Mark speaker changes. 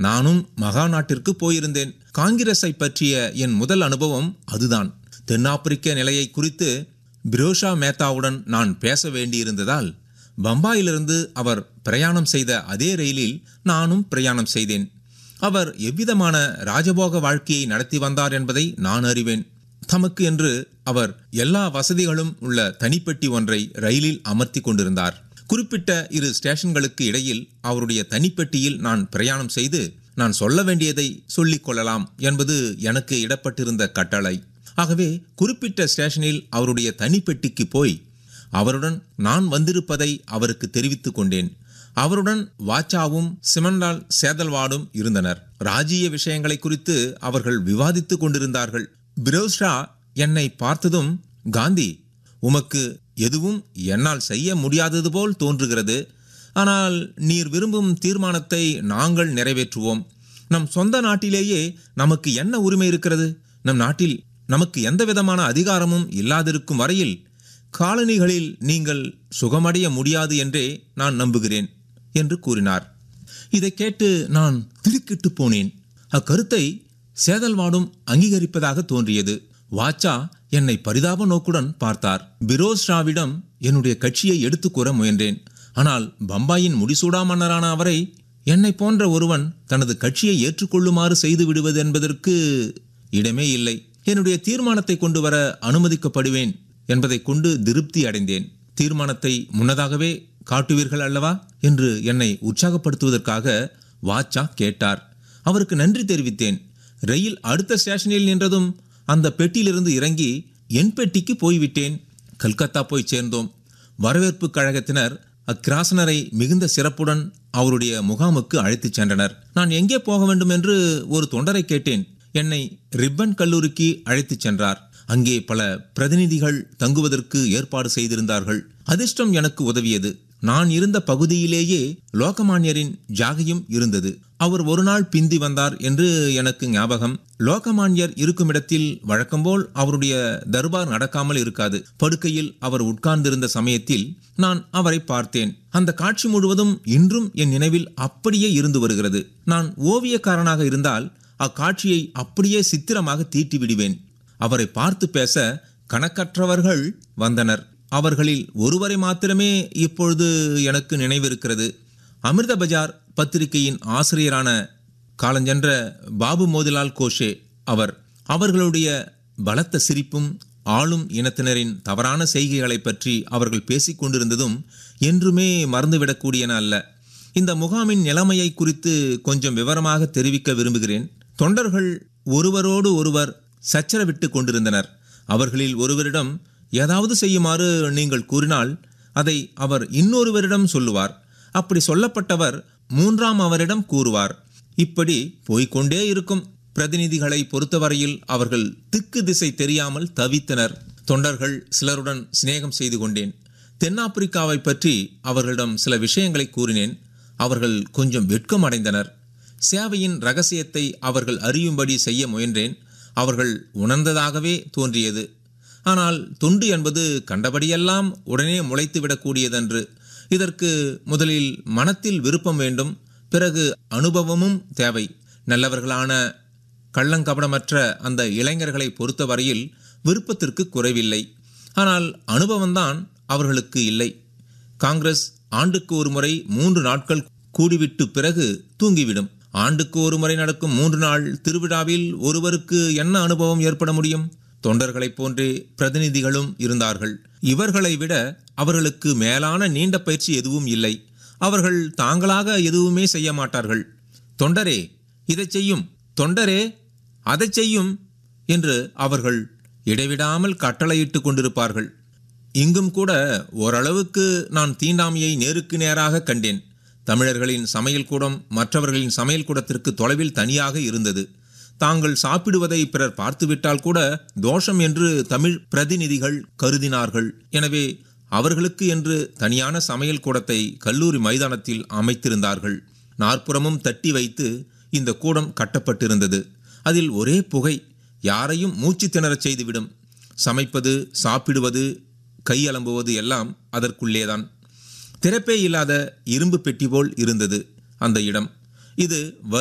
Speaker 1: நானும் மகாநாட்டிற்கு போயிருந்தேன் காங்கிரஸை பற்றிய என் முதல் அனுபவம் அதுதான் தென்னாப்பிரிக்க நிலையை குறித்து பிரோஷா மேத்தாவுடன் நான் பேச வேண்டியிருந்ததால் பம்பாயிலிருந்து அவர் பிரயாணம் செய்த அதே ரயிலில் நானும் பிரயாணம் செய்தேன் அவர் எவ்விதமான ராஜபோக வாழ்க்கையை நடத்தி வந்தார் என்பதை நான் அறிவேன் தமக்கு என்று அவர் எல்லா வசதிகளும் உள்ள தனிப்பெட்டி ஒன்றை ரயிலில் அமர்த்தி கொண்டிருந்தார் குறிப்பிட்ட இரு ஸ்டேஷன்களுக்கு இடையில் அவருடைய தனிப்பெட்டியில் நான் பிரயாணம் செய்து நான் சொல்ல வேண்டியதை சொல்லிக் கொள்ளலாம் என்பது எனக்கு இடப்பட்டிருந்த கட்டளை ஆகவே குறிப்பிட்ட ஸ்டேஷனில் அவருடைய தனிப்பெட்டிக்கு போய் அவருடன் நான் வந்திருப்பதை அவருக்கு தெரிவித்துக் கொண்டேன் அவருடன் வாச்சாவும் சிமண்டால் சேதல்வாடும் இருந்தனர் ராஜீய விஷயங்களை குறித்து அவர்கள் விவாதித்துக் கொண்டிருந்தார்கள் பிரோஸ்ரா என்னை பார்த்ததும் காந்தி உமக்கு எதுவும் என்னால் செய்ய முடியாதது போல் தோன்றுகிறது ஆனால் நீர் விரும்பும் தீர்மானத்தை நாங்கள் நிறைவேற்றுவோம் நம் சொந்த நாட்டிலேயே நமக்கு என்ன உரிமை இருக்கிறது நம் நாட்டில் நமக்கு எந்த விதமான அதிகாரமும் இல்லாதிருக்கும் வரையில் காலனிகளில் நீங்கள் சுகமடைய முடியாது என்றே நான் நம்புகிறேன் என்று கூறினார் இதை கேட்டு நான் திடுக்கிட்டு போனேன் அக்கருத்தை சேதல்வாடும் அங்கீகரிப்பதாக தோன்றியது வாச்சா என்னை பரிதாப நோக்குடன் பார்த்தார் பிரோஸ் ஷாவிடம் என்னுடைய கட்சியை எடுத்துக் கூற முயன்றேன் ஆனால் பம்பாயின் முடிசூடா மன்னரான அவரை என்னை போன்ற ஒருவன் தனது கட்சியை ஏற்றுக்கொள்ளுமாறு செய்து விடுவது என்பதற்கு இடமே இல்லை என்னுடைய தீர்மானத்தை கொண்டு வர அனுமதிக்கப்படுவேன் என்பதை கொண்டு திருப்தி அடைந்தேன் தீர்மானத்தை முன்னதாகவே காட்டுவீர்கள் அல்லவா என்று என்னை உற்சாகப்படுத்துவதற்காக வாச்சா கேட்டார் அவருக்கு நன்றி தெரிவித்தேன் ரயில் அடுத்த ஸ்டேஷனில் நின்றதும் அந்த பெட்டியிலிருந்து இறங்கி என் பெட்டிக்கு போய்விட்டேன் கல்கத்தா போய் சேர்ந்தோம் வரவேற்பு கழகத்தினர் அக்கிராசனரை மிகுந்த சிறப்புடன் அவருடைய முகாமுக்கு அழைத்துச் சென்றனர் நான் எங்கே போக வேண்டும் என்று ஒரு தொண்டரை கேட்டேன் என்னை ரிப்பன் கல்லூரிக்கு அழைத்துச் சென்றார் அங்கே பல பிரதிநிதிகள் தங்குவதற்கு ஏற்பாடு செய்திருந்தார்கள் அதிர்ஷ்டம் எனக்கு உதவியது நான் இருந்த பகுதியிலேயே லோகமான்யரின் ஜாகையும் இருந்தது அவர் ஒரு நாள் பிந்தி வந்தார் என்று எனக்கு ஞாபகம் லோகமான்யர் இருக்கும் இடத்தில் வழக்கம்போல் அவருடைய தர்பார் நடக்காமல் இருக்காது படுக்கையில் அவர் உட்கார்ந்திருந்த சமயத்தில் நான் அவரை பார்த்தேன் அந்த காட்சி முழுவதும் இன்றும் என் நினைவில் அப்படியே இருந்து வருகிறது நான் ஓவியக்காரனாக இருந்தால் அக்காட்சியை அப்படியே சித்திரமாக தீட்டி விடுவேன் அவரை பார்த்து பேச கணக்கற்றவர்கள் வந்தனர் அவர்களில் ஒருவரை மாத்திரமே இப்பொழுது எனக்கு நினைவிருக்கிறது அமிர்த பஜார் பத்திரிகையின் ஆசிரியரான காலஞ்சென்ற பாபு மோதிலால் கோஷே அவர் அவர்களுடைய பலத்த சிரிப்பும் ஆளும் இனத்தினரின் தவறான செய்கைகளை பற்றி அவர்கள் பேசிக் கொண்டிருந்ததும் என்றுமே மறந்துவிடக்கூடியன அல்ல இந்த முகாமின் நிலைமையை குறித்து கொஞ்சம் விவரமாக தெரிவிக்க விரும்புகிறேன் தொண்டர்கள் ஒருவரோடு ஒருவர் சச்சரவிட்டு கொண்டிருந்தனர் அவர்களில் ஒருவரிடம் ஏதாவது செய்யுமாறு நீங்கள் கூறினால் அதை அவர் இன்னொருவரிடம் சொல்லுவார் அப்படி சொல்லப்பட்டவர் மூன்றாம் அவரிடம் கூறுவார் இப்படி போய்க்கொண்டே இருக்கும் பிரதிநிதிகளை பொறுத்தவரையில் அவர்கள் திக்கு திசை தெரியாமல் தவித்தனர் தொண்டர்கள் சிலருடன் சிநேகம் செய்து கொண்டேன் தென்னாப்பிரிக்காவை பற்றி அவர்களிடம் சில விஷயங்களை கூறினேன் அவர்கள் கொஞ்சம் வெட்கம் அடைந்தனர் சேவையின் ரகசியத்தை அவர்கள் அறியும்படி செய்ய முயன்றேன் அவர்கள் உணர்ந்ததாகவே தோன்றியது ஆனால் தொண்டு என்பது கண்டபடியெல்லாம் உடனே முளைத்து விடக்கூடியதன்று இதற்கு முதலில் மனத்தில் விருப்பம் வேண்டும் பிறகு அனுபவமும் தேவை நல்லவர்களான கள்ளங்கபடமற்ற அந்த இளைஞர்களை பொறுத்தவரையில் விருப்பத்திற்கு குறைவில்லை ஆனால் அனுபவம்தான் அவர்களுக்கு இல்லை காங்கிரஸ் ஆண்டுக்கு ஒரு முறை மூன்று நாட்கள் கூடிவிட்டு பிறகு தூங்கிவிடும் ஆண்டுக்கு ஒரு முறை நடக்கும் மூன்று நாள் திருவிழாவில் ஒருவருக்கு என்ன அனுபவம் ஏற்பட முடியும் தொண்டர்களைப் போன்றே பிரதிநிதிகளும் இருந்தார்கள் இவர்களை விட அவர்களுக்கு மேலான நீண்ட பயிற்சி எதுவும் இல்லை அவர்கள் தாங்களாக எதுவுமே செய்ய மாட்டார்கள் தொண்டரே இதை செய்யும் தொண்டரே அதை செய்யும் என்று அவர்கள் இடைவிடாமல் கட்டளையிட்டு கொண்டிருப்பார்கள் இங்கும் கூட ஓரளவுக்கு நான் தீண்டாமையை நேருக்கு நேராக கண்டேன் தமிழர்களின் சமையல் கூடம் மற்றவர்களின் சமையல் கூடத்திற்கு தொலைவில் தனியாக இருந்தது தாங்கள் சாப்பிடுவதை பிறர் பார்த்துவிட்டால் கூட தோஷம் என்று தமிழ் பிரதிநிதிகள் கருதினார்கள் எனவே அவர்களுக்கு என்று தனியான சமையல் கூடத்தை கல்லூரி மைதானத்தில் அமைத்திருந்தார்கள் நாற்புறமும் தட்டி வைத்து இந்த கூடம் கட்டப்பட்டிருந்தது அதில் ஒரே புகை யாரையும் மூச்சு திணறச் செய்துவிடும் சமைப்பது சாப்பிடுவது கையலம்புவது எல்லாம் அதற்குள்ளேதான் திறப்பே இல்லாத இரும்பு பெட்டி போல் இருந்தது அந்த இடம் இது